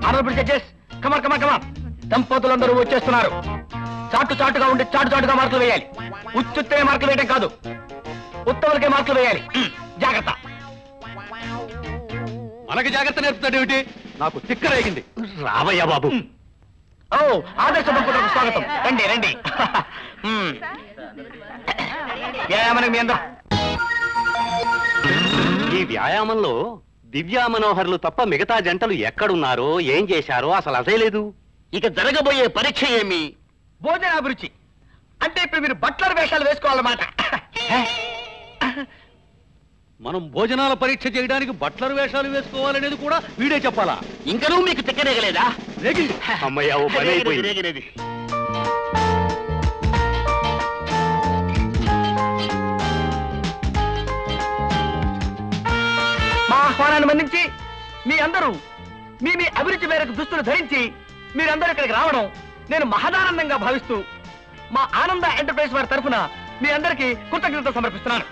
Honourable judges కమాన్ కమాన్ కమాన్ దంపతులందరూ వచ్చేస్తున్నారు చాటు చాటుగా ఉండి చాటు చాటుగా మార్కులు వేయాలి ఉత్తుత్తే మార్కులు వేయడం కాదు ఉత్తములకే మార్కులు వేయాలి మ్, జాగ్రత్త మనకి జాగ్రత్త నేర్పుతాడు ఏమిటి నాకు తిక్కరేగింది రావయ్యా బాబు ఓ ఆదర్శ దంపతులకు స్వాగతం రండి రండి మ్. వ్యాయామానికి మీ అందరూ ఈ వ్యాయామంలో దివ్యా మనోహర్లు తప్ప మిగతా జంటలు ఎక్కడున్నారో ఏం చేశారో అసలు అదే లేదు ఇక జరగబోయే పరీక్ష ఏమి భోజన అభిరుచి అంటే ఇప్పుడు మీరు బట్లర్ వేషాలు వేసుకోవాలన్నమాట మనం భోజనాల పరీక్ష చేయడానికి బట్లర్ వేషాలు వేసుకోవాలనేది కూడా వీడే చెప్పాలా ఇంకనూ మీకు తిక్కరేగలేదా రేగి అమ్మయ్య ఓ పని అయిపోయింది రేగినది మా ఆహ్వానాన్ని మన్నించి మీ అందరూ మీ మీ అభిరుచి మేరకు దుస్తులు ధరించి మీరందరూ ఇక్కడికి రావడం నేను మహదానందంగా భావిస్తూ మా ఆనంద ఎంటర్ప్రైజ్ వారి తరఫున మీ అందరికీ కృతజ్ఞత సమర్పిస్తున్నాను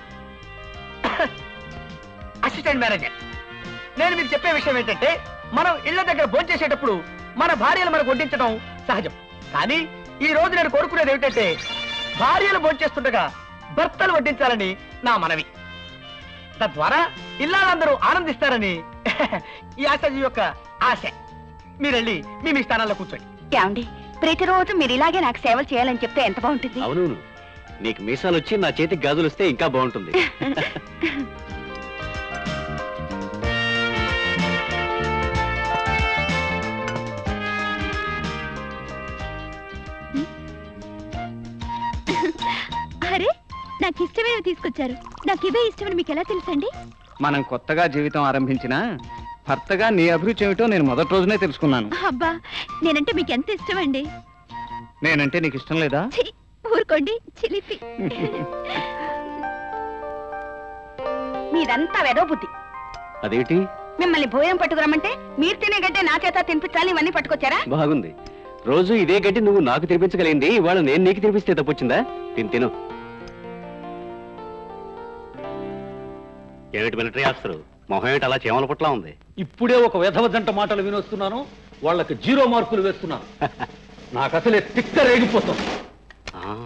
అసిస్టెంట్ మేనేజర్ నేను మీకు చెప్పే విషయం ఏంటంటే మనం ఇళ్ల దగ్గర భోంచేసేటప్పుడు మన భార్యలు మనకు వడ్డించడం సహజం కానీ ఈ రోజు నేను కోరుకునేది ఏమిటంటే భార్యలు భోంచేస్తుండగా భర్తలు వడ్డించాలని నా మనవి తద్వారా ఇల్లాలందరూ ఆనందిస్తారని ఈ ఆశాజీ యొక్క ఆశ మీరెళ్ళి మీ మీ స్థానాల్లో కూర్చోండి ఏమండి ప్రతిరోజు మీరు ఇలాగే నాకు సేవలు చేయాలని చెప్తే ఎంత బాగుంటుంది అవును నీకు మీసాలు వచ్చి నా చేతికి గాజులు వస్తే ఇంకా బాగుంటుంది అరే నాకు ఇష్టమైనవి తీసుకొచ్చారు నాకు ఇవే ఇష్టమని మీకు ఎలా తెలుసండి మనం కొత్తగా జీవితం ఆరంభించినా భర్తగా నీ అభిరుచి ఏమిటో నేను మొదటి రోజునే తెలుసుకున్నాను అబ్బా నేనంటే మీకు ఎంత ఇష్టమండి నేనంటే నీకు ఇష్టం లేదా ఛీ, ఊరుకోండి చిలిపి మీదంతా వెదో బుద్ధి అదేంటి మిమ్మల్ని భోజనం పట్టుకురమ్మంటే మీరు తినే గడ్డే నా చేత తినిపించాలి ఇవన్నీ పట్టుకొచ్చారా బాగుంది రోజు ఇదే గడ్డి నువ్వు నాకు తినిపించగలిగింది ఇవాళ నేను నీకు తినిపిస్తే తప్పొచ్చిందా తిని తిను ఏమిటి మిలిటరీ ఆఫీసర్ మొహం ఏమిటి అలా చేమల పుట్లా ఉంది ఇప్పుడే ఒక విధవ జంట మాటలు వినొస్తున్నాను వాళ్ళకి జీరో మార్కులు వేస్తున్నాను నాకు అసలే తిక్క రేగిపోతుంది ఆ,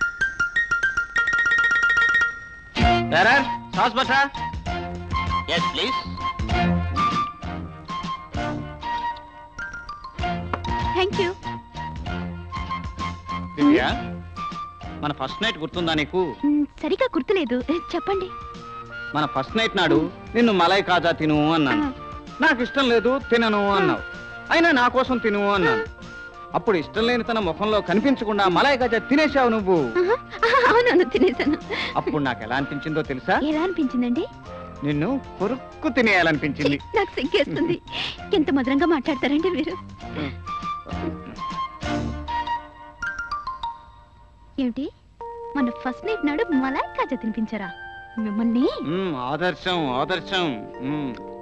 సాస్ బసా yes please thank you Divya మన ఫస్ట్ నైట్ గుర్తుందా నీకు సరిగా గుర్తులేదు చెప్పండి మన ఫస్ట్ నైట్ నాడు నిన్ను మలై కాజా తిను అన్నాను నాకు ఇష్టం లేదు తినను అన్నావు అయినా నా కోసం తిను అన్నాను అప్పుడు ఇష్టం లేని తన ముఖంలో కనిపించకుండా మలై కాజా తినేశావు నువ్వు ఆహా, ఆహా, అవునవును తినేసాను అప్పుడు నాకు ఎలా అనిపించిందో తెలుసా ఎలా అనిపించిందండి నిన్ను కొరుక్కు ఛీ, తినేయాలనిపించింది నాకు సిగ్గేస్తుంది ఎంత మధురంగా మాట్లాడతారండి మీరు ఏమిటి మన ఫస్ట్ నైట్ నాడు మలాయ్ కాజా తినిపించారా మిమ్మల్ని మ్మ్, ఆదర్శం ఆదర్శం మ్మ్.